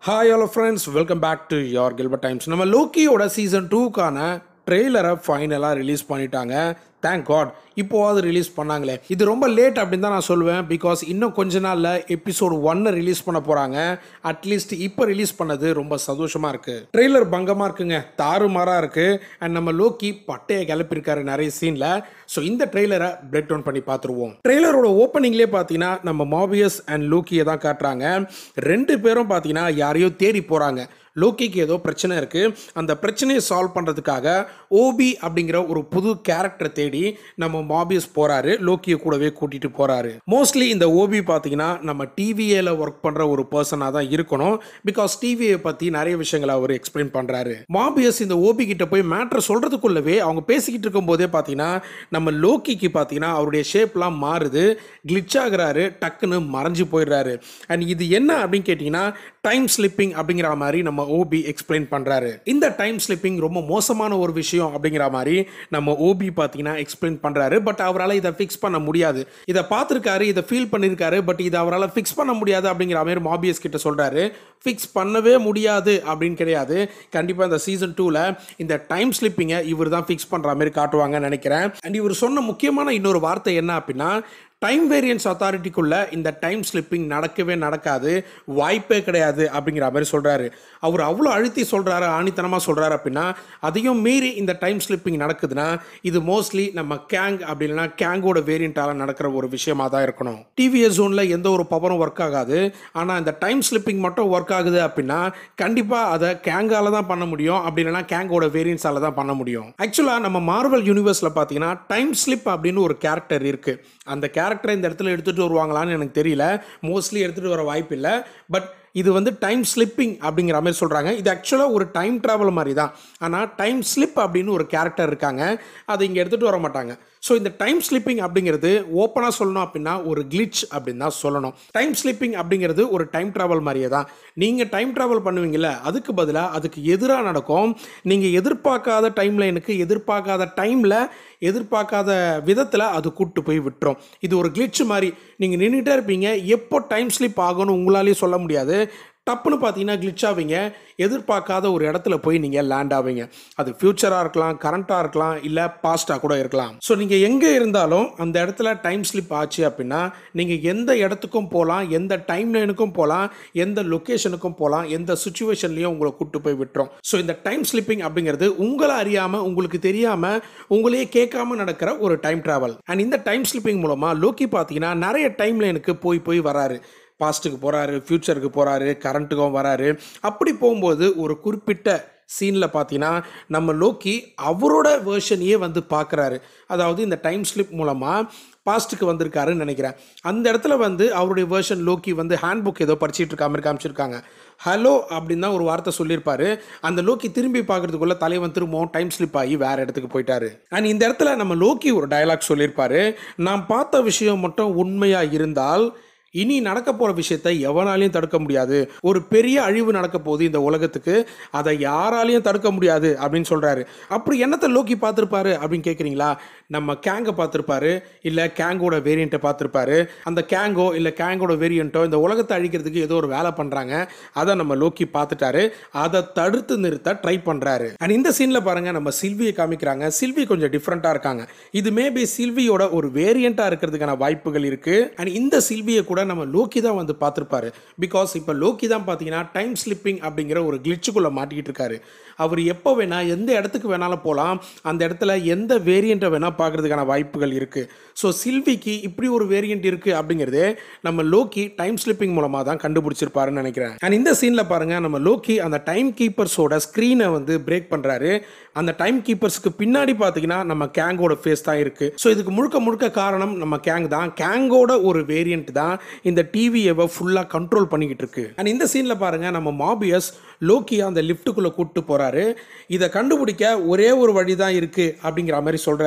hi hello friends welcome back to your Gilbert Times நம்ம லோக்கியோட season டூக்கான ட்ரெய்லரை ஃபைனலாக ரிலீஸ் பண்ணிட்டாங்க தேங்க் காட் இப்போவாது ரிலீஸ் பண்ணாங்களே இது ரொம்ப லேட் அப்படின்னு தான் நான் சொல்லுவேன் பிகாஸ் இன்னும் கொஞ்ச நாளில் எபிசோடு ஒன்னை ரிலீஸ் பண்ண போகிறாங்க அட்லீஸ்ட் இப்போ ரிலீஸ் பண்ணது ரொம்ப சந்தோஷமாக இருக்குது ட்ரெய்லர் பங்கமாக இருக்குங்க தாறுமாறாக இருக்குது அண்ட் நம்ம லோக்கி பட்டையை கிளப்பியிருக்காரு நிறைய சீனில் ஸோ இந்த ட்ரெய்லரை பிரேக் டவுன் பண்ணி பார்த்துருவோம் ட்ரெய்லரோட ஓப்பனிங்லேயே பார்த்தீங்கன்னா நம்ம மாபியஸ் அண்ட் லோக்கியை தான் காட்டுறாங்க ரெண்டு பேரும் பார்த்தீங்கன்னா யாரையோ தேடி போகிறாங்க லோக்கிக்கு ஏதோ பிரச்சனை இருக்குது அந்த பிரச்சனையை சால்வ் பண்ணுறதுக்காக ஓபி அப்படிங்கிற ஒரு புது கேரக்டரை தேடி நம்ம மாபியஸ் போகிறாரு லோக்கியை கூடவே கூட்டிகிட்டு போகிறாரு மோஸ்ட்லி இந்த ஓபி பார்த்தீங்கன்னா நம்ம டிவிஏல ஒர்க் பண்ணுற ஒரு பர்சனாக தான் இருக்கணும் பிகாஸ் டிவியை பற்றி நிறைய விஷயங்களை அவர் எக்ஸ்பிளைன் பண்ணுறாரு மாபியஸ் இந்த ஓபி கிட்ட போய் மேட்ரை சொல்கிறதுக்குள்ளவே அவங்க பேசிக்கிட்டு இருக்கும்போதே பார்த்தீங்கன்னா நம்ம லோக்கிக்கு பார்த்தீங்கன்னா அவருடைய ஷேப்லாம் மாறுது கிளிச் ஆகுறாரு டக்குன்னு மறைஞ்சு போயிடுறாரு அண்ட் இது என்ன அப்படின்னு கேட்டிங்கன்னா டைம் ஸ்லிப்பிங் அப்படிங்கிற மாதிரி நம்ம ஓபி எக்ஸ்பிளைன் பண்ணுறாரு இந்த டைம் ஸ்லிப்பிங் ரொம்ப மோசமான ஒரு விஷயம் அப்படிங்கிற மாதிரி நம்ம ஓபி பார்த்தீங்கன்னா எக்ஸ்பிளைன் பண்ணுறாரு பட் அவரால் இதை ஃபிக்ஸ் பண்ண முடியாது இதை பார்த்துருக்காரு இதை ஃபீல் பண்ணியிருக்காரு பட் இதை அவரால் ஃபிக்ஸ் பண்ண முடியாது அப்படிங்கிற மாதிரி மாபியஸ் கிட்ட சொல்கிறாரு ஃபிக்ஸ் பண்ணவே முடியாது அப்படின்னு கிடையாது கண்டிப்பாக இந்த சீசன் டூவில் இந்த டைம் ஸ்லிப்பிங்கை இவர் தான் ஃபிக்ஸ் பண்ணுற மாதிரி காட்டுவாங்கன்னு நினைக்கிறேன் அண்ட் இவர் சொன்ன முக்கியமான இன்னொரு வார்த்தை என்ன அப்படின்னா டைம் வேரியன்ஸ் அத்தாரிட்டிக்குள்ள இந்த டைம் ஸ்லிப்பிங் நடக்கவே நடக்காது வாய்ப்பே கிடையாது அப்படிங்கிற மாதிரி சொல்கிறாரு அவர் அவ்வளோ அழுத்தி சொல்கிறாரு ஆணித்தனமாக சொல்கிறாரு அப்படின்னா அதையும் மீறி இந்த டைம் ஸ்லிப்பிங் நடக்குதுன்னா இது மோஸ்ட்லி நம்ம கேங் அப்படி இல்லைன்னா கேங்கோட வேரியண்ட்டால் நடக்கிற ஒரு விஷயமா தான் இருக்கணும் டிவிஎஸ் ஜோனில் எந்த ஒரு பவரும் ஒர்க் ஆகாது ஆனால் இந்த டைம் ஸ்லிப்பிங் மட்டும் ஒர்க் ஆகுது அப்படின்னா கண்டிப்பாக அதை கேங்கால தான் பண்ண முடியும் அப்படி இல்லைன்னா கேங்கோட வேரியன்ஸால தான் பண்ண முடியும் ஆக்சுவலாக நம்ம மார்வல் யூனிவர்ஸில் பார்த்தீங்கன்னா டைம் ஸ்லிப் அப்படின்னு ஒரு கேரக்டர் இருக்குது அந்த கேரக்டரை இந்த இடத்துல எடுத்துகிட்டு வருவாங்களான்னு எனக்கு தெரியல மோஸ்ட்லி எடுத்துகிட்டு வர வாய்ப்பு இல்லை பட் இது வந்து டைம் ஸ்லிப்பிங் அப்படிங்கிற மாதிரி சொல்கிறாங்க இது ஆக்சுவலாக ஒரு டைம் ட்ராவல் மாதிரி தான் ஆனால் டைம் ஸ்லிப் அப்படின்னு ஒரு கேரக்டர் இருக்காங்க அதை இங்கே எடுத்துகிட்டு வர மாட்டாங்க ஸோ இந்த டைம் ஸ்லிப்பிங் அப்படிங்கிறது ஓப்பனாக சொல்லணும் அப்படின்னா ஒரு கிளிச் அப்படின்னு தான் சொல்லணும் டைம் ஸ்லிப்பிங் அப்படிங்கிறது ஒரு டைம் ட்ராவல் மாதிரியே தான் நீங்கள் டைம் ட்ராவல் பண்ணுவீங்கல்ல அதுக்கு பதிலாக அதுக்கு எதிராக நடக்கும் நீங்கள் எதிர்பார்க்காத டைம் லைனுக்கு எதிர்பார்க்காத டைமில் எதிர்பார்க்காத விதத்தில் அது கூட்டு போய் விட்டுரும் இது ஒரு கிளிச் மாதிரி நீங்கள் நின்றுட்டே இருப்பீங்க எப்போ டைம் ஸ்லிப் ஆகும்னு உங்களாலேயே சொல்ல முடியாது டப்புன்னு பார்த்தீங்கன்னா கிளிச் ஆவீங்க எதிர்பார்க்காத ஒரு இடத்துல போய் நீங்கள் லேண்ட் ஆவீங்க அது ஃப்யூச்சராக இருக்கலாம் கரண்ட்டாக இருக்கலாம் இல்லை பாஸ்ட்டாக கூட இருக்கலாம் ஸோ நீங்கள் எங்கே இருந்தாலும் அந்த இடத்துல டைம் ஸ்லிப் ஆச்சு அப்படின்னா நீங்கள் எந்த இடத்துக்கும் போகலாம் எந்த டைம் லைனுக்கும் போகலாம் எந்த லொக்கேஷனுக்கும் போகலாம் எந்த சுச்சுவேஷன்லையும் உங்களை கூட்டு போய் விட்டுரும் ஸோ இந்த டைம் ஸ்லிப்பிங் அப்படிங்கிறது உங்களை அறியாமல் உங்களுக்கு தெரியாமல் உங்களையே கேட்காம நடக்கிற ஒரு டைம் ட்ராவல் அண்ட் இந்த டைம் ஸ்லிப்பிங் மூலமாக லோக்கி பார்த்தீங்கன்னா நிறைய டைம் லைனுக்கு போய் போய் வராரு பாஸ்ட்டுக்கு போகிறாரு ஃப்யூச்சருக்கு போகிறாரு கரண்ட்டுக்கும் வராரு அப்படி போகும்போது ஒரு குறிப்பிட்ட சீனில் பார்த்தீங்கன்னா நம்ம லோக்கி அவரோட வேர்ஷனையே வந்து பார்க்குறாரு அதாவது இந்த டைம் ஸ்லிப் மூலமாக பாஸ்ட்டுக்கு வந்திருக்காருன்னு நினைக்கிறேன் அந்த இடத்துல வந்து அவருடைய வேர்ஷன் லோக்கி வந்து ஹேண்ட் புக் ஏதோ படிச்சிட்டு இருக்க மாதிரி காமிச்சிருக்காங்க ஹலோ அப்படின்னு தான் ஒரு வார்த்தை சொல்லியிருப்பாரு அந்த லோக்கி திரும்பி பார்க்கறதுக்குள்ள தலைவன் திரும்பவும் டைம் ஸ்லிப் ஆகி வேற இடத்துக்கு போயிட்டாரு அண்ட் இந்த இடத்துல நம்ம லோக்கி ஒரு டயலாக் சொல்லியிருப்பாரு நான் பார்த்த விஷயம் மட்டும் உண்மையாக இருந்தால் இனி நடக்க போகிற விஷயத்தை எவனாலையும் தடுக்க முடியாது ஒரு பெரிய அழிவு நடக்க போகுது இந்த உலகத்துக்கு அதை யாராலையும் தடுக்க முடியாது அப்படின்னு சொல்கிறாரு அப்படி என்னத்தை லோக்கி பார்த்துருப்பாரு அப்படின்னு கேட்குறீங்களா நம்ம கேங்கை பார்த்துருப்பாரு இல்லை கேங்கோட வேரியண்ட்டை பார்த்துருப்பாரு அந்த கேங்கோ இல்லை கேங்கோட வேரியண்ட்டோ இந்த உலகத்தை அழிக்கிறதுக்கு ஏதோ ஒரு வேலை பண்ணுறாங்க அதை நம்ம லோக்கி பார்த்துட்டாரு அதை தடுத்து நிறுத்த ட்ரை பண்ணுறாரு அண்ட் இந்த சீனில் பாருங்கள் நம்ம சில்வியை காமிக்கிறாங்க சில்வி கொஞ்சம் டிஃப்ரெண்ட்டாக இருக்காங்க இது மேபி சில்வியோட ஒரு வேரியண்ட்டாக இருக்கிறதுக்கான வாய்ப்புகள் இருக்குது அண்ட் இந்த சில்வியை கூட நம்ம லோக்கி தான் வந்து பார்த்துருப்பாரு பிகாஸ் இப்போ லோக்கி தான் பார்த்தீங்கன்னா டைம் ஸ்லிப்பிங் அப்படிங்கிற ஒரு கிளிச்சுக்குள்ளே மாட்டிக்கிட்டு இருக்காரு அவர் எப்போ வேணால் எந்த இடத்துக்கு வேணாலும் போகலாம் அந்த இடத்துல எந்த வேரியண்ட்டை வேணால் பார்க்குறதுக்கான வாய்ப்புகள் இருக்குது ஸோ சில்விக்கு இப்படி ஒரு வேரியண்ட் இருக்குது அப்படிங்கிறதே நம்ம லோக்கி டைம் ஸ்லிப்பிங் மூலமாக தான் கண்டுபிடிச்சிருப்பாருன்னு நினைக்கிறேன் அண்ட் இந்த சீனில் பாருங்கள் நம்ம லோக்கி அந்த டைம் கீப்பர்ஸோட ஸ்க்ரீனை வந்து பிரேக் பண்ணுறாரு அந்த டைம் கீப்பர்ஸ்க்கு பின்னாடி பார்த்தீங்கன்னா நம்ம கேங்கோட ஃபேஸ் தான் இருக்குது ஸோ இதுக்கு முழுக்க முழுக்க காரணம் நம்ம கேங் தான் கேங்கோட ஒரு வேரியண்ட் தான் இந்த டிவியை ஃபுல்லாக கண்ட்ரோல் பண்ணிக்கிட்டு இருக்கு அண்ட் இந்த சீனில் பாருங்கள் நம்ம மாபியஸ் லோக்கி அந்த லிஃப்ட்டுக்குள்ளே கூப்பிட்டு போகிறாரு இதை கண்டுபிடிக்க ஒரே ஒரு வழி தான் இருக்குது அப்படிங்கிற மாதிரி சொல்கிறாரு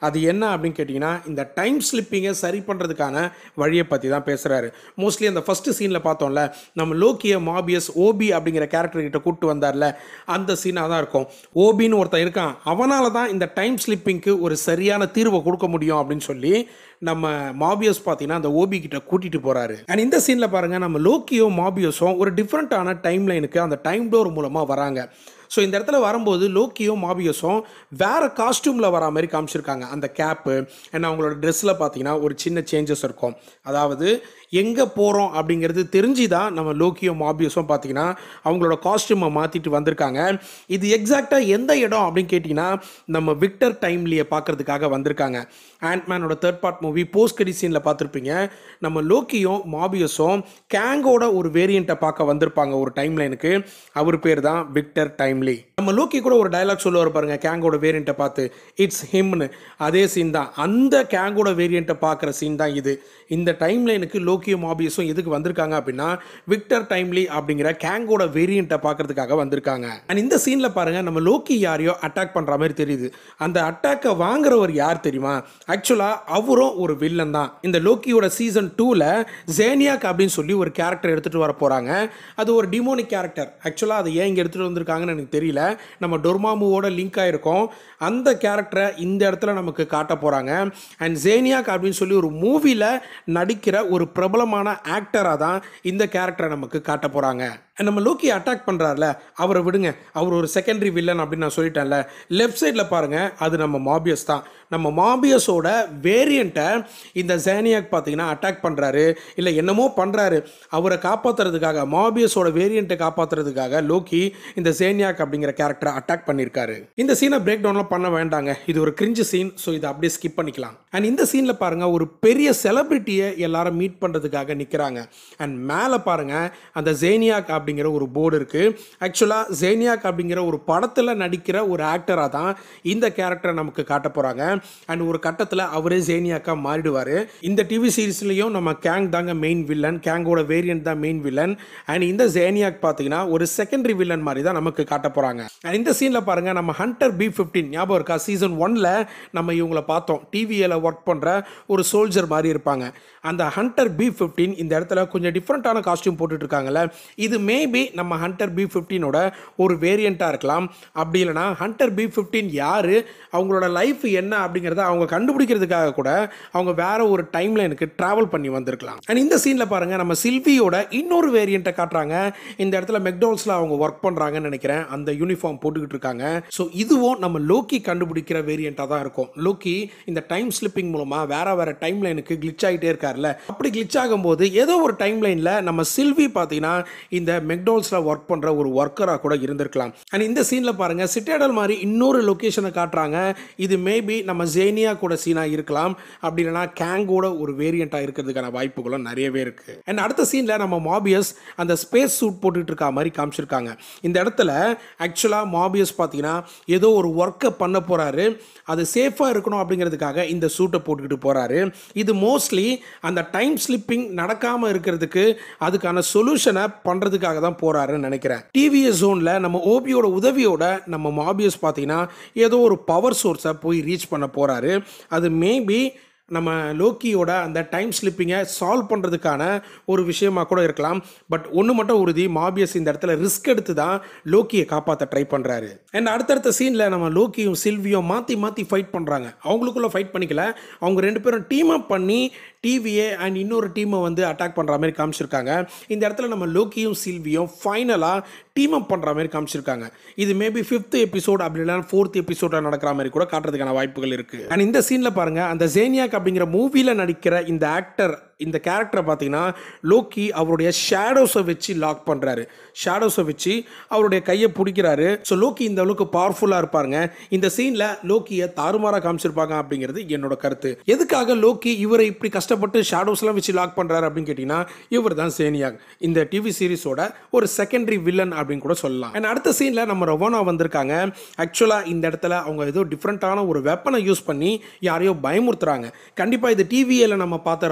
அது என்ன அப்படின்னு கேட்டிங்கன்னா இந்த டைம் ஸ்லிப்பிங்கை சரி பண்ணுறதுக்கான வழியை பற்றி தான் பேசுகிறாரு மோஸ்ட்லி அந்த ஃபஸ்ட்டு சீனில் பார்த்தோம்ல நம்ம லோக்கிய மாபியஸ் ஓபி அப்படிங்கிற கேரக்டர் கிட்ட கூப்பிட்டு வந்தார்ல அந்த சீனாக தான் இருக்கும் ஓபின்னு ஒருத்தன் இருக்கான் அவனால தான் இந்த டைம் ஸ்லிப்பிங்க்கு ஒரு சரியான தீர்வை கொடுக்க முடியும் அப்படின்னு சொல்லி நம்ம மாபியஸ் பார்த்தீங்கன்னா அந்த ஓபி கிட்ட கூட்டிட்டு போறாரு அண்ட் இந்த சீன்ல பாருங்க நம்ம லோக்கியோ மாபியஸும் ஒரு டிஃப்ரெண்ட்டான டைம் லைனுக்கு அந்த டைம் டோர் மூலமா வராங்க ஸோ இந்த இடத்துல வரும்போது லோக்கியோ மாபியஸும் வேற காஸ்டியூமில் வரா மாதிரி காமிச்சிருக்காங்க அந்த கேப்பு அண்ட் அவங்களோட ட்ரெஸ்ஸில் பார்த்தீங்கன்னா ஒரு சின்ன சேஞ்சஸ் இருக்கும் அதாவது எங்கே போகிறோம் அப்படிங்கிறது தெரிஞ்சு தான் நம்ம லோக்கியோ மாபியஸும் பார்த்தீங்கன்னா அவங்களோட காஸ்டியூமை மாற்றிட்டு வந்திருக்காங்க இது எக்ஸாக்டாக எந்த இடம் அப்படின்னு கேட்டிங்கன்னா நம்ம விக்டர் டைம்லியை பார்க்கறதுக்காக வந்திருக்காங்க ஆண்ட்மேனோட third part movie post credit சீனில் பார்த்துருப்பீங்க நம்ம லோக்கியும் மாபியஸும் கேங்கோட ஒரு வேரியண்ட்டை பார்க்க வந்திருப்பாங்க ஒரு டைம் லைனுக்கு அவர் பேர் தான் விக்டர் டைம்லி நம்ம லோக்கி கூட ஒரு டயலாக் சொல்லுவார் பாருங்க கேங்கோட வேரியண்ட்டை பார்த்து இட்ஸ் ஹிம்னு அதே சீன் தான் அந்த கேங்கோட வேரியண்ட்டை பார்க்குற சீன் தான் இது இந்த டைம் லைனுக்கு லோக்கியும் மாபியஸும் எதுக்கு வந்திருக்காங்க அப்படின்னா விக்டர் டைம்லி அப்படிங்கிற கேங்கோட வேரியண்ட்டை பார்க்கறதுக்காக வந்திருக்காங்க அண்ட் இந்த சீனில் பாருங்க நம்ம லோக்கி யாரையோ அட்டாக் பண்ணுற மாதிரி தெரியுது அந்த அட்டாக்கை வாங்குறவர் யார் தெரியுமா ஆக்சுவலாக அவரும் ஒரு வில்லன் தான் இந்த லோக்கியோட சீசன் டூவில் ஜேனியாக் அப்படின்னு சொல்லி ஒரு கேரக்டர் எடுத்துகிட்டு வர போகிறாங்க அது ஒரு டிமோனிக் கேரக்டர் ஆக்சுவலாக அதை ஏன் இங்கே எடுத்துகிட்டு வந்திருக்காங்கன்னு எனக்கு தெரியல நம்ம டொர்மாமுவோட லிங்க் ஆகிருக்கும் அந்த கேரக்டரை இந்த இடத்துல நமக்கு காட்ட போகிறாங்க அண்ட் ஜேனியாக் அப்படின்னு சொல்லி ஒரு மூவியில் நடிக்கிற ஒரு பிரபலமான ஆக்டராக தான் இந்த கேரக்டரை நமக்கு காட்ட போகிறாங்க நம்ம லோக்கி அட்டாக் பண்ணுறாருல அவரை விடுங்க அவர் ஒரு செகண்டரி வில்லன் அப்படின்னு நான் சொல்லிட்டேன்ல லெஃப்ட் சைடில் பாருங்கள் அது நம்ம மாபியஸ் தான் நம்ம மாபியஸோட வேரியண்ட்டை இந்த ஜேனியாக் பார்த்தீங்கன்னா அட்டாக் பண்ணுறாரு இல்லை என்னமோ பண்ணுறாரு அவரை காப்பாற்றுறதுக்காக மாபியஸோட வேரியண்ட்டை காப்பாற்றுறதுக்காக லோக்கி இந்த ஜேனியாக் அப்படிங்கிற கேரக்டரை அட்டாக் பண்ணியிருக்காரு இந்த சீனை பிரேக் டவுன்லாம் பண்ண வேண்டாங்க இது ஒரு கிரிஞ்சு சீன் ஸோ இதை அப்படியே ஸ்கிப் பண்ணிக்கலாம் அண்ட் இந்த சீனில் பாருங்கள் ஒரு பெரிய செலிபிரிட்டியை எல்லாரும் மீட் பண்ணுறதுக்காக நிற்கிறாங்க அண்ட் மேலே பாருங்கள் அந்த ஜேனியாக் அப்படிங்கிற ஒரு போர்டு இருக்குது ஆக்சுவலாக ஜேனியாக் அப்படிங்கிற ஒரு படத்தில் நடிக்கிற ஒரு ஆக்டராக தான் இந்த கேரக்டரை நமக்கு காட்ட போகிறாங்க அண்ட் ஒரு கட்டத்தில் அவரே ஜேனியாக்கா மாறிடுவார் இந்த டிவி சீரிஸ்லேயும் நம்ம கேங் தாங்க மெயின் வில்லன் கேங்கோட வேரியன்ட் தான் மெயின் வில்லன் அண்ட் இந்த ஜேனியாக் பார்த்தீங்கன்னா ஒரு செகண்டரி வில்லன் மாதிரி தான் நமக்கு காட்ட போகிறாங்க அண்ட் இந்த சீனில் பாருங்கள் நம்ம ஹண்டர் பி ஃபிஃப்டீன் ஞாபகம் இருக்கா சீசன் ஒன்ல நம்ம இவங்களை பார்த்தோம் டிவியில் ஒர்க் பண்ணுற ஒரு சோல்ஜர் மாதிரி இருப்பாங்க அந்த ஹண்டர் பி ஃபிஃப்டீன் இந்த இடத்துல கொஞ்சம் டிஃப்ரெண்ட்டான காஸ்டியூம் போட்டுட்டு இருக்காங்கல்ல இது மேபி நம்ம ஹண்டர் பி ஃபிஃப்டீனோட ஒரு வேரியண்ட்டாக இருக்கலாம் அப்படி இல்லைனா ஹண்டர் பி ஃபிஃப்டீன் யார் அவங்களோட லைஃப் என்ன அப்படிங்கிறத அவங்க கண்டுபிடிக்கிறதுக்காக கூட அவங்க வேற ஒரு டைம் லைனுக்கு ட்ராவல் பண்ணி வந்திருக்கலாம் அண்ட் இந்த சீனில் பாருங்கள் நம்ம சில்வியோட இன்னொரு வேரியண்ட்டை காட்டுறாங்க இந்த இடத்துல மெக்டோல்ஸில் அவங்க ஒர்க் பண்ணுறாங்கன்னு நினைக்கிறேன் அந்த யூனிஃபார்ம் போட்டுக்கிட்டு இருக்காங்க ஸோ இதுவும் நம்ம லோக்கி கண்டுபிடிக்கிற வேரியண்ட்டாக தான் இருக்கும் லோக்கி இந்த டைம் ஸ்லிப்பிங் மூலமாக வேற வேற டைம் லைனுக்கு கிளிச் ஆகிட்டே இருக்கார்ல அப்படி கிளிச் ஆகும்போது ஏதோ ஒரு டைம் லைனில் நம்ம சில்வி பார்த்தீங்கன்னா இந்த மெக்டோல்ஸில் ஒர்க் பண்ணுற ஒரு ஒர்க்கராக கூட இருந்திருக்கலாம் அண்ட் இந்த சீனில் பாருங்கள் சிட்டேடல் மாதிரி இன்னொரு லொக்கேஷனை காட்டுறாங்க இது மேபி நம்ம ஜேனியா கூட சீனாக இருக்கலாம் அப்படி இல்லைனா கேங்கோட ஒரு வேரியண்ட்டாக இருக்கிறதுக்கான வாய்ப்புகளும் நிறையவே இருக்குது அண்ட் அடுத்த சீனில் நம்ம மாபியஸ் அந்த ஸ்பேஸ் சூட் போட்டுட்டு இருக்க மாதிரி காமிச்சிருக்காங்க இந்த இடத்துல ஆக்சுவலாக மாபியஸ் பார்த்தீங்கன்னா ஏதோ ஒரு ஒர்க்கை பண்ண போகிறாரு அது சேஃபாக இருக்கணும் அப்படிங்கிறதுக்காக இந்த சூட்டை போட்டுக்கிட்டு போகிறாரு இது மோஸ்ட்லி அந்த டைம் ஸ்லிப்பிங் நடக்காமல் இருக்கிறதுக்கு அதுக்கான சொல்யூஷனை பண்ணுறதுக்காக தான் போகிறாருன்னு நினைக்கிறேன் டிவிஎஸ் ஜோனில் நம்ம ஓபியோட உதவியோட நம்ம மாபியஸ் பார்த்தீங்கன்னா ஏதோ ஒரு பவர் சோர்ஸை போய் ரீச் பண்ண போகிறாரு அது மேபி நம்ம லோக்கியோட அந்த டைம் ஸ்லிப்பிங்கை சால்வ் பண்ணுறதுக்கான ஒரு விஷயமா கூட இருக்கலாம் பட் ஒன்று மட்டும் உறுதி மாபியஸ் இந்த இடத்துல ரிஸ்க் எடுத்து தான் லோக்கியை காப்பாற்ற ட்ரை பண்ணுறாரு அண்ட் அடுத்தடுத்த சீனில் நம்ம லோக்கியும் சில்வியும் மாற்றி மாற்றி ஃபைட் பண்ணுறாங்க அவங்களுக்குள்ள ஃபைட் பண்ணிக்கல அவங்க ரெண்டு பேரும் டீம் அப் பண்ணி டிவிஏ அண்ட் இன்னொரு டீமை வந்து அட்டாக் பண்ணுற மாதிரி காமிச்சிருக்காங்க இந்த இடத்துல நம்ம லோக்கியும் சில்வியும் ஃபைனலாக டீம் அப் பண்ணுற மாதிரி காமிச்சிருக்காங்க இது மேபி ஃபிஃப்த் எபிசோட் அப்படி இல்லைனா ஃபோர்த் எபிசோடாக நடக்கிற மாதிரி கூட காட்டுறதுக்கான வாய்ப்புகள் இருக்குது அண்ட் இந்த சீனில் பாருங்கள் அந்த ஜேனியாக் அப்படிங்கிற மூவியில் நடிக்கிற இந்த ஆக்டர் இந்த கேரக்டரை பார்த்தீங்கன்னா லோக்கி அவருடைய ஷேடோஸை வச்சு லாக் பண்ணுறாரு ஷேடோஸை வச்சு அவருடைய கையை பிடிக்கிறாரு ஸோ லோக்கி இந்த அளவுக்கு பவர்ஃபுல்லாக இருப்பாருங்க இந்த சீனில் லோக்கியை தாறுமாறாக காமிச்சிருப்பாங்க அப்படிங்கிறது என்னோட கருத்து எதுக்காக லோக்கி இவரை இப்படி கஷ்டப்பட்டு ஷேடோஸ்லாம் வச்சு லாக் பண்ணுறாரு அப்படின்னு கேட்டிங்கன்னா இவர் தான் சேனியாக் இந்த டிவி சீரிஸோட ஒரு செகண்டரி வில்லன் அப்படின்னு கூட சொல்லலாம் அண்ட் அடுத்த சீனில் நம்ம ரவோனா வந்திருக்காங்க ஆக்சுவலாக இந்த இடத்துல அவங்க ஏதோ டிஃப்ரெண்ட்டான ஒரு வெப்பனை யூஸ் பண்ணி யாரையோ பயமுறுத்துறாங்க கண்டிப்பாக இது டிவியில் நம்ம பார்த்த ரவோனா கிடையாது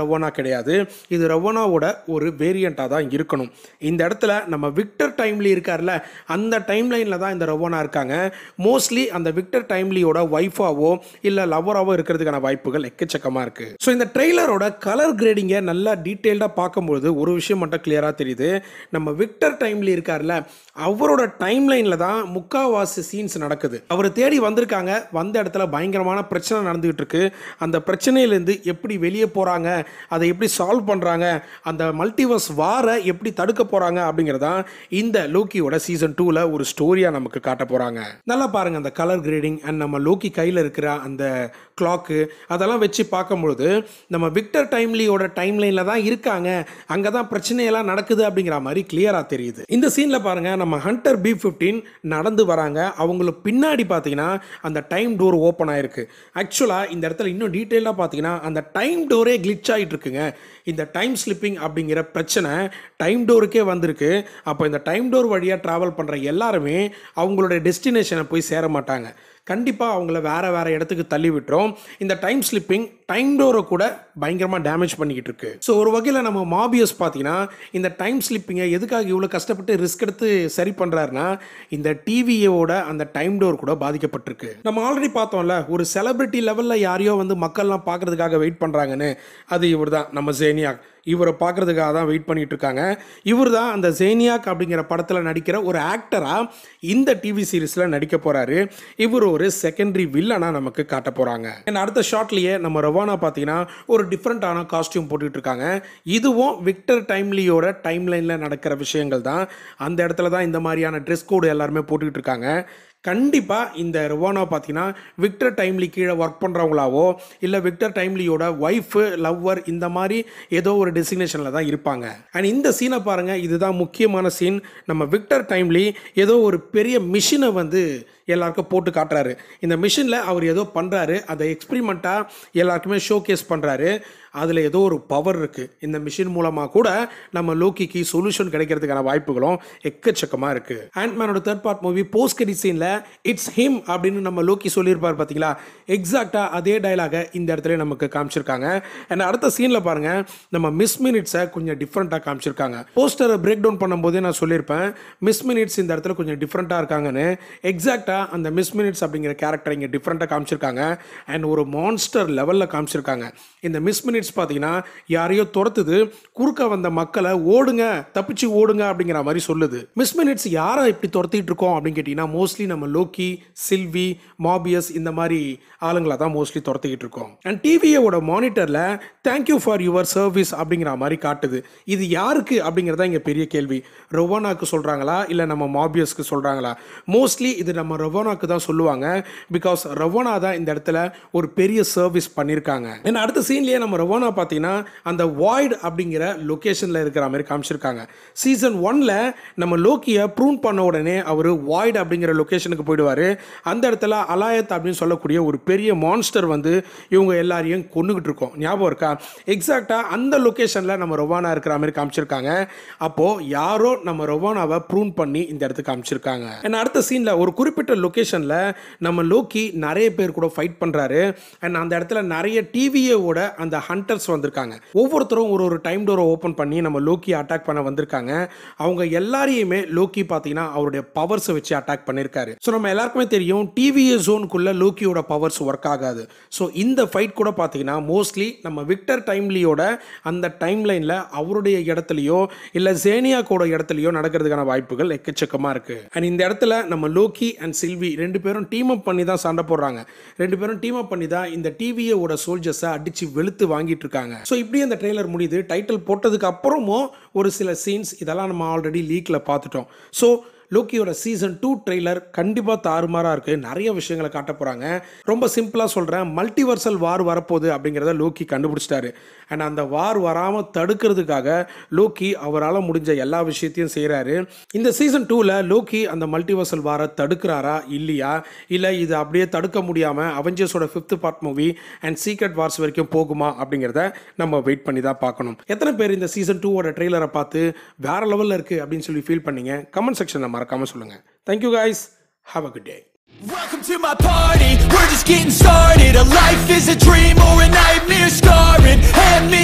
கிடையாது இது ரவனாவோட ஒரு வேரியண்ட்டாக தான் இருக்கணும் இந்த இடத்துல நம்ம விக்டர் டைம்லி இருக்கார்ல அந்த டைம்லைனில் தான் இந்த ரவனா இருக்காங்க மோஸ்ட்லி அந்த விக்டர் டைம்லியோட ஒய்ஃபாவோ இல்லை லவராவோ இருக்கிறதுக்கான வாய்ப்புகள் எக்கச்சக்கமாக இருக்குது ஸோ இந்த ட்ரெய்லரோட கலர் கிரேடிங்கை நல்லா டீட்டெயில்டாக பார்க்கும்போது ஒரு விஷயம் மட்டும் கிளியராக தெரியுது நம்ம விக்டர் டைம்லி இருக்கார்ல அவரோட டைம்லைனில் தான் முக்காவாசி சீன்ஸ் நடக்குது அவர் தேடி வந்திருக்காங்க வந்த இடத்துல பயங்கரமான பிரச்சனை நடந்துகிட்டு இருக்கு அந்த பிரச்சனையிலேருந்து எப்படி வெளியே போகிறாங்க அதை எப்படி சால்வ் பண்ணுறாங்க அந்த மல்டிவர்ஸ் வார எப்படி தடுக்க போகிறாங்க அப்படிங்கிறதான் இந்த லோக்கியோட சீசன் டூவில் ஒரு ஸ்டோரியாக நமக்கு காட்ட போகிறாங்க நல்லா பாருங்க அந்த கலர் கிரேடிங் அண்ட் நம்ம லோக்கி கையில் இருக்கிற அந்த கிளாக்கு அதெல்லாம் வச்சு பார்க்கும்பொழுது நம்ம விக்டர் டைம்லியோட டைம்லைனில் தான் இருக்காங்க அங்கே தான் பிரச்சனையெல்லாம் நடக்குது அப்படிங்கிற மாதிரி கிளியராக தெரியுது இந்த சீனில் பாருங்கள் நம்ம ஹண்டர் பி ஃபிஃப்டீன் நடந்து வராங்க அவங்களுக்கு பின்னாடி பார்த்தீங்கன்னா அந்த டைம் டோர் ஓப்பன் ஆயிருக்கு ஆக்சுவலாக இந்த இடத்துல இன்னும் டீட்டெயிலாக பார்த்தீங்கன்னா அந்த டைம் டோரே கிளிச் ஆகிட்டு இருக்குங்க இந்த டைம் ஸ்லிப்பிங் அப்படிங்கிற பிரச்சனை டைம் டோருக்கே வந்திருக்கு அப்போ இந்த டைம் டோர் வழியாக ட்ராவல் பண்ணுற எல்லாருமே அவங்களோட டெஸ்டினேஷனை போய் சேர மாட்டாங்க கண்டிப்பாக அவங்கள வேறு வேறு இடத்துக்கு தள்ளி விட்டுரும் இந்த டைம் ஸ்லிப்பிங் டைம் டோரை கூட பயங்கரமாக டேமேஜ் பண்ணிக்கிட்டு இருக்கு ஸோ ஒரு வகையில் நம்ம மாபியஸ் பார்த்தீங்கன்னா இந்த டைம் ஸ்லிப்பிங்கை எதுக்காக இவ்வளோ கஷ்டப்பட்டு ரிஸ்க் எடுத்து சரி பண்ணுறாருன்னா இந்த டிவியோட அந்த டைம் டோர் கூட பாதிக்கப்பட்டிருக்கு நம்ம ஆல்ரெடி பார்த்தோம்ல ஒரு செலிபிரிட்டி லெவலில் யாரையோ வந்து மக்கள்லாம் பார்க்கறதுக்காக வெயிட் பண்ணுறாங்கன்னு அது இவர் தான் நம்ம ஜேனியாக் இவரை பார்க்கறதுக்காக தான் வெயிட் பண்ணிட்டு இருக்காங்க இவர் தான் அந்த ஜேனியாக் அப்படிங்கிற படத்தில் நடிக்கிற ஒரு ஆக்டராக இந்த டிவி சீரிஸில் நடிக்க போகிறாரு இவர் ஒரு செகண்டரி வில்லனாக நமக்கு காட்ட போகிறாங்க அடுத்த ஷார்ட்லேயே நம்ம ரவானா பார்த்தீங்கன்னா ஒரு டிஃப்ரெண்ட்டான காஸ்டியூம் போட்டுட்டு இருக்காங்க இதுவும் விக்டர் டைம்லியோட டைம் லைனில் நடக்கிற விஷயங்கள் தான் அந்த இடத்துல தான் இந்த மாதிரியான ட்ரெஸ் கோடு எல்லாருமே போட்டுக்கிட்டு இருக்காங்க கண்டிப்பாக இந்த ருவானா பார்த்தீங்கன்னா விக்டர் டைம்லி கீழே ஒர்க் பண்ணுறவங்களாவோ இல்லை விக்டர் டைம்லியோட ஒய்ஃபு லவ்வர் இந்த மாதிரி ஏதோ ஒரு டெசிக்னேஷனில் தான் இருப்பாங்க அண்ட் இந்த சீனை பாருங்கள் இதுதான் முக்கியமான சீன் நம்ம விக்டர் டைம்லி ஏதோ ஒரு பெரிய மிஷினை வந்து எல்லாருக்கும் போட்டு காட்டுறாரு இந்த மிஷினில் அவர் ஏதோ பண்ணுறாரு அதை எக்ஸ்பிரிமெண்ட்டாக எல்லாருக்குமே ஷோ கேஸ் பண்ணுறாரு அதில் ஏதோ ஒரு பவர் இருக்குது இந்த மிஷின் மூலமாக கூட நம்ம லோக்கிக்கு சொல்யூஷன் கிடைக்கிறதுக்கான வாய்ப்புகளும் எக்கச்சக்கமாக இருக்குது ஆண்ட்மேனோட third part movie post credit சீனில் இட்ஸ் ஹிம் அப்படின்னு நம்ம லோக்கி சொல்லியிருப்பார் பார்த்தீங்களா எக்ஸாக்டாக அதே டைலாகை இந்த இடத்துல நமக்கு காமிச்சிருக்காங்க அண்ட் அடுத்த சீனில் பாருங்கள் நம்ம மிஸ் மினிட்ஸை கொஞ்சம் டிஃப்ரெண்ட்டாக காமிச்சிருக்காங்க போஸ்டரை பிரேக் டவுன் பண்ணும்போதே நான் சொல்லியிருப்பேன் மிஸ் மினிட்ஸ் இந்த இடத்துல கொஞ்சம் டிஃப்ரெண்ட்டாக இருக்காங்கன்னு எக்ஸாக்டாக அந்த மிஸ் மினிட்ஸ் அப்படிங்கிற கேரக்டர் இங்கே டிஃப்ரெண்ட்டாக காமிச்சிருக்காங்க அண்ட் ஒரு மான்ஸ்டர் லெவலில் காமிச்சிருக்காங்க இந்த மிஸ் மினிட்ஸ் பார்த்தீங்கன்னா யாரையோ துரத்துது குறுக்க வந்த மக்களை ஓடுங்க தப்பிச்சு ஓடுங்க அப்படிங்கிற மாதிரி சொல்லுது மிஸ் மினிட்ஸ் யாரை இப்படி துரத்திட்டு இருக்கோம் அப்படின்னு கேட்டிங்கன்னா மோஸ்ட்லி நம்ம லோக்கி சில்வி மாபியஸ் இந்த மாதிரி ஆளுங்களை தான் மோஸ்ட்லி துரத்திக்கிட்டு இருக்கோம் அண்ட் டிவியோட மானிட்டரில் தேங்க்யூ ஃபார் யுவர் சர்வீஸ் அப்படிங்கிற மாதிரி காட்டுது இது யாருக்கு அப்படிங்கிறதா இங்கே பெரிய கேள்வி ரொவானாக்கு சொல்கிறாங்களா இல்லை நம்ம மாபியஸ்க்கு சொல்கிறாங்களா மோஸ்ட்லி இது நம்ம ரொவானாக்கு தான் சொல்லுவாங்க பிகாஸ் ரொவானா தான் இந்த இடத்துல ஒரு பெரிய சர்வீஸ் பண்ணியிருக்காங்க ஏன்னா அடுத்த சீன்லேயே நம்ம ரொவானா பார்த்தீங்கன்னா அந்த வாய்ட் அப்படிங்கிற லொக்கேஷனில் இருக்கிற மாதிரி காமிச்சிருக்காங்க சீசன் ஒன்ல நம்ம லோக்கியை ப்ரூன் பண்ண உடனே அவர் வாய்ட் அப்படிங்கிற லொக்கேஷனுக்கு போயிடுவார் அந்த இடத்துல அலாயத் அப்படின்னு சொல்லக்கூடிய ஒரு பெரிய மான்ஸ்டர் வந்து இவங்க எல்லாரையும் கொண்டுகிட்டு இருக்கோம் ஞாபகம் இருக்கா எக்ஸாக்டாக அந்த லொக்கேஷனில் நம்ம ரொவானா இருக்கிற மாதிரி காமிச்சிருக்காங்க அப்போது யாரோ நம்ம ரொவானாவை ப்ரூன் பண்ணி இந்த இடத்துக்கு காமிச்சிருக்காங்க ஏன்னா அடுத்த சீனில் ஒரு குறிப்பிட்ட லொக்கேஷனில் நம்ம லோக்கி நிறைய பேர் கூட ஃபைட் பண்ணுறாரு அண்ட் அந்த இடத்துல நிறைய டிவியோட அந்த ஹண்டர்ஸ் வந்திருக்காங்க ஒவ்வொருத்தரும் ஒரு ஒரு டைம் டோரை ஓப்பன் பண்ணி நம்ம லோக்கி அட்டாக் பண்ண வந்திருக்காங்க அவங்க எல்லாரையுமே லோக்கி பார்த்தீங்கன்னா அவருடைய பவர்ஸை வச்சு அட்டாக் பண்ணியிருக்காரு ஸோ நம்ம எல்லாருக்குமே தெரியும் டிவிஏ ஜோனுக்குள்ள லோக்கியோட பவர்ஸ் ஒர்க் ஆகாது ஸோ இந்த ஃபைட் கூட பார்த்தீங்கன்னா மோஸ்ட்லி நம்ம விக்டர் டைம்லியோட அந்த டைம் லைனில் அவருடைய இடத்துலையோ இல்லை ஜேனியாக்கோட இடத்துலையோ நடக்கிறதுக்கான வாய்ப்புகள் எக்கச்சக்கமாக இருக்குது அண்ட் இந்த இடத்துல நம்ம லோக்கி அண்ட் சில்வி ரெண்டு பேரும் டீம் அப் பண்ணி தான் சண்டை போடுறாங்க ரெண்டு பேரும் டீம் அப் பண்ணி தான் இந்த டிவியோட சோல்ஜர்ஸை அடித்து வெளுத்து வாங்கிட்டு இருக்காங்க ஸோ இப்படி அந்த ட்ரெய்லர் முடியுது டைட்டில் போட்டதுக்கு அப்புறமும் ஒரு சில சீன்ஸ் இதெல்லாம் நம்ம ஆல்ரெடி லீக்கில் பார்த்துட்டோம் ஸோ லோக்கியோட சீசன் டூ ட்ரெய்லர் கண்டிப்பாக தாறுமாறாக இருக்குது நிறைய விஷயங்களை காட்ட போகிறாங்க ரொம்ப சிம்பிளாக சொல்கிறேன் மல்டிவர்சல் வார் வரப்போகுது அப்படிங்கிறத லோக்கி கண்டுபிடிச்சிட்டாரு அண்ட் அந்த வார் வராமல் தடுக்கிறதுக்காக லோக்கி அவரால் முடிஞ்ச எல்லா விஷயத்தையும் செய்கிறாரு இந்த சீசன் டூவில் லோக்கி அந்த மல்டிவர்சல் வாரை தடுக்கிறாரா இல்லையா இல்லை இது அப்படியே தடுக்க முடியாமல் அவெஞ்சர்ஸோட fifth part movie and secret wars வரைக்கும் போகுமா அப்படிங்கிறத நம்ம வெயிட் பண்ணி தான் பார்க்கணும் எத்தனை பேர் இந்த சீசன் டூவோட ட்ரெய்லரை பார்த்து வேற லெவலில் இருக்குது அப்படின்னு சொல்லி ஃபீல் பண்ணீங்க கமெண்ட் செக்ஷனில் மறக்காமல் சொல்லுங்கள் thank you guys have a good day Welcome to my party, we're just getting started A life is a dream or a nightmare scarring Hand me a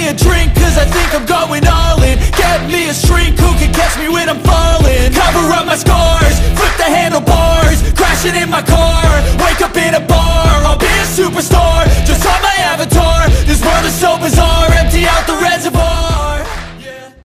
a drink cause I think I'm going all in Get me a shrink who can catch me when I'm falling Cover up my scars